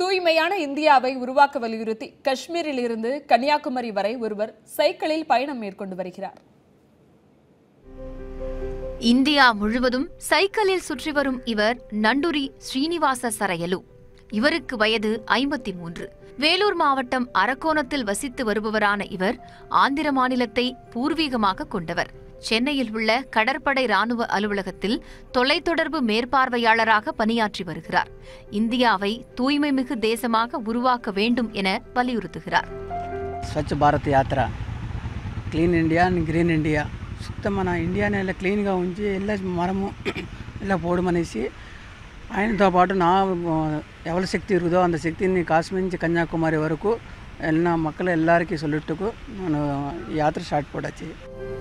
தூய்மையான இந்தியாவை உருவாக்க வலியுறுத்தி காஷ்மீரில் இருந்து கன்னியாகுமரி வரை ஒருவர் சைக்கிளில் பயணம் மேற்கொண்டு வருகிறார் இந்தியா முழுவதும் சைக்கிளில் சுற்றி வரும் இவர் நண்டுரி ஸ்ரீனிவாச சரையலு இவருக்கு வயது ஐம்பத்தி மூன்று வேலூர் மாவட்டம் அரக்கோணத்தில் வசித்து வருபவரான இவர் ஆந்திர மாநிலத்தை பூர்வீகமாக கொண்டவர் சென்னையில் உள்ள கடற்படை ராணுவ அலுவலகத்தில் தொலைத்தொடர்பு மேற்பார்வையாளராக பணியாற்றி வருகிறார் இந்தியாவை தூய்மைமிகு தேசமாக உருவாக்க வேண்டும் என வலியுறுத்துகிறார் Swachh Bharat Yatra clean India and green India సుత్తం మన ఇండియాని ఇలా క్లీన్గా ఉంచి ఇలా మనము ఇలా పోవడమనేసి ఆయనతో పాటు నా ఎవరి శక్తి இருக்குதோ அந்த శక్తిని కాశ్మీర్ నుంచి కన్యాకుమారి వరకు ಎಲ್ಲ ಮಕ್ಕಳು ಎಲ್ಲರಿಗೂ சொல்லிட்டுக்கு ನಾನು ಯಾತ್ರೆ ಸ್ಟಾರ್ಟ್ ಪಡಾಚಿ